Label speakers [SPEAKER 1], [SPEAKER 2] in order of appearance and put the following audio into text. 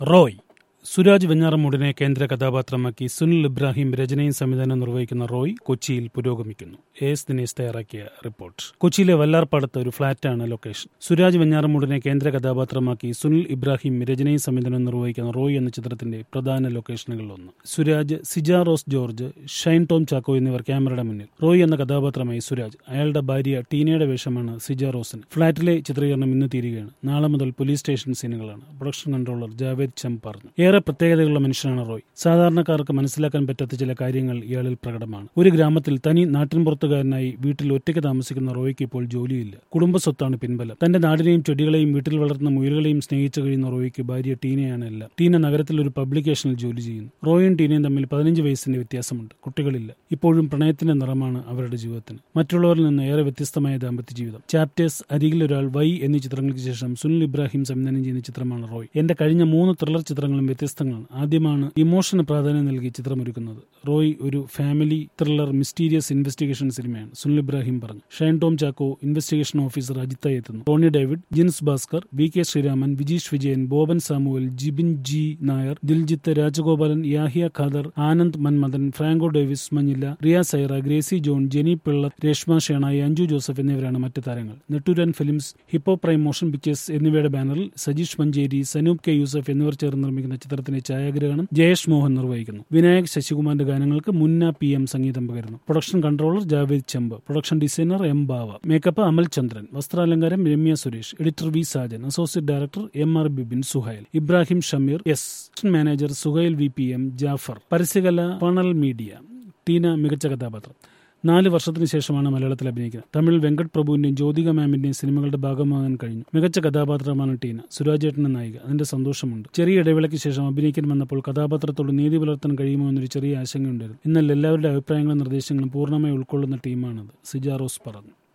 [SPEAKER 1] റോയ് സുരാജ് വെഞ്ഞാറമൂടിനെ കേന്ദ്ര കഥാപാത്രമാക്കി സുനിൽ ഇബ്രാഹിം രചനയും സംവിധാനം നിർവഹിക്കുന്ന റോയ് കൊച്ചിയിൽ പുരോഗമിക്കുന്നു എ എസ് ദിനേശ് തയ്യാറാക്കിയ റിപ്പോർട്ട് കൊച്ചിയിലെ വല്ലാർപ്പാടത്ത് ഒരു ഫ്ളാറ്റാണ് ലൊക്കേഷൻ സുരാജ് വെഞ്ഞാറമൂടിനെ കേന്ദ്ര കഥാപാത്രമാക്കി സുനിൽ ഇബ്രാഹിം രചനയും സംവിധാനം നിർവഹിക്കുന്ന റോയ് എന്ന ചിത്രത്തിന്റെ പ്രധാന ലൊക്കേഷനുകളിലൊന്ന് സുരാജ് സിജ റോസ് ജോർജ് ഷൈൻ ടോം ചാക്കോ എന്നിവർ ക്യാമറയുടെ മുന്നിൽ റോയ് എന്ന കഥാപാത്രമായി സുരാജ് അയാളുടെ ഭാര്യ ടീനയുടെ വേഷമാണ് സിജ റോസിന് ഫ്ളാറ്റിലെ ചിത്രീകരണം ഇന്ന് തീരുകയാണ് നാളെ മുതൽ പോലീസ് സ്റ്റേഷൻ സീനുകളാണ് പ്രൊഡക്ഷൻ കൺട്രോളർ ജാവേദ് ചം പറഞ്ഞു ഏറെ പ്രത്യേകതകളുള്ള മനുഷ്യനാണ് റോയ് സാധാരണക്കാർക്ക് മനസ്സിലാക്കാൻ പറ്റാത്ത ചില കാര്യങ്ങൾ ഇയാളിൽ പ്രകടമാണ് ഒരു ഗ്രാമത്തിൽ തനി നാട്ടിൻപുറത്തുകാരനായി വീട്ടിൽ ഒറ്റയ്ക്ക് താമസിക്കുന്ന റോയ്ക്ക് ഇപ്പോൾ ജോലിയില്ല കുടുംബ സ്വത്താണ് പിൻബലം തന്റെ നാടിനെയും ചെടികളെയും വീട്ടിൽ വളർത്തുന്ന മുയലുകളെയും സ്നേഹിച്ചു കഴിയുന്ന റോയ്ക്ക് ഭാര്യ ടീനയാണ് എല്ലാം ടീന നഗരത്തിൽ ഒരു പബ്ലിക്കേഷനിൽ ജോലി ചെയ്യുന്നു റോയും ടീനയും തമ്മിൽ പതിനഞ്ച് വയസ്സിന്റെ വ്യത്യാസമുണ്ട് കുട്ടികളില്ല ഇപ്പോഴും പ്രണയത്തിന്റെ നിറമാണ് അവരുടെ ജീവിതത്തിന് മറ്റുള്ളവരിൽ നിന്ന് ഏറെ വ്യത്യസ്തമായ ദാമ്പത്യ ജീവിതം ചാപ്റ്റേഴ്സ് അരികിൽ ഒരാൾ വൈ എന്നീ ചിത്രങ്ങൾക്ക് ശേഷം സുനിൽ ഇബ്രാഹിം സംവിധാനം ചെയ്യുന്ന ചിത്രമാണ് റോയ് എന്റെ കഴിഞ്ഞ മൂന്ന് ത്രില്ലർ ചിത്രങ്ങളും വ്യത്യസ്തങ്ങളാണ് ആദ്യമാണ് ഇമോഷന് പ്രാധാന്യം നൽകി ചിത്രമൊരുക്കുന്നത് റോയ് ഒരു ഫാമിലി ത്രില്ലർ മിസ്റ്റീരിയസ് ഇൻവെസ്റ്റിഗേഷൻ സിനിമയാണ് സുനിൽ ഇബ്രാഹിം പറഞ്ഞു ഷൈൻ ടോം ചാക്കോ ഇൻവെസ്റ്റിഗേഷൻ ഓഫീസർ അജിത്തായി എത്തുന്നു Tony David Jins Bhaskar V K Sreeraman Vijeesh Vijayan Boban Samuel Jibin G Nair Diljith Rajagopalan Yahiya Khader Anand Manmadhan Franco Davis Manjilla Riya Saira Gracy John Jeni Pillai Reshma Shenoy Anju Joseph എന്നിവരാണ് മറ്റ് താരങ്ങൾ Netturan films hippo prime motion pictures എന്നിവയുടെ ബാനറിൽ സജീഷ് മഞ്ചേരി സനൂപ് കെ യൂസഫ് എന്നിവർ ചേർന്ന് നിർമ്മിക്കുന്ന ചിത്രത്തിന്റെ ഛായാഗ്രഹണം ജയേഷ് മോഹൻ നിർവഹിക്കുന്നു വിനായക് ശശികുമാറിന്റെ ഗാനങ്ങൾക്ക് മുന്ന പി എം സംഗീതം പകരുന്നു production controller Javed Chemb production designer M Bava makeup Amal Chandran വസ്ത്രാലങ്കാരം Ramya Suresh editor V Sajan associate director M R Bibin Suhail Ibrahim Shameer S manager Suhail V P M Jafar പരസ്യകല പണൽ മീഡിയ ടീന മികച്ച കഥാപാത്രം നാല് വർഷത്തിന് ശേഷമാണ് മലയാളത്തിൽ അഭിനയിക്കുന്നത് തമിഴ് വെങ്കട് പ്രഭുവിന്റെയും ജ്യോതിക മാമിന്റെയും സിനിമകളുടെ ഭാഗമാകാൻ കഴിഞ്ഞു മികച്ച കഥാപാത്രമാണ് ടീന സുരാജേട്ടന്റെ നായിക അതിന്റെ സന്തോഷമുണ്ട് ചെറിയ ഇടവേളയ്ക്ക് ശേഷം അഭിനയിക്കാൻ വന്നപ്പോൾ കഥാപാത്രത്തോട് നീതി പുലർത്താൻ കഴിയുമോ എന്നൊരു ചെറിയ ആശങ്കയുണ്ടായിരുന്നു എന്നാൽ എല്ലാവരുടെ അഭിപ്രായങ്ങളും നിർദ്ദേശങ്ങളും പൂർണ്ണമായി ഉൾക്കൊള്ളുന്ന ടീമാണത് സിജാറോസ് പറഞ്ഞു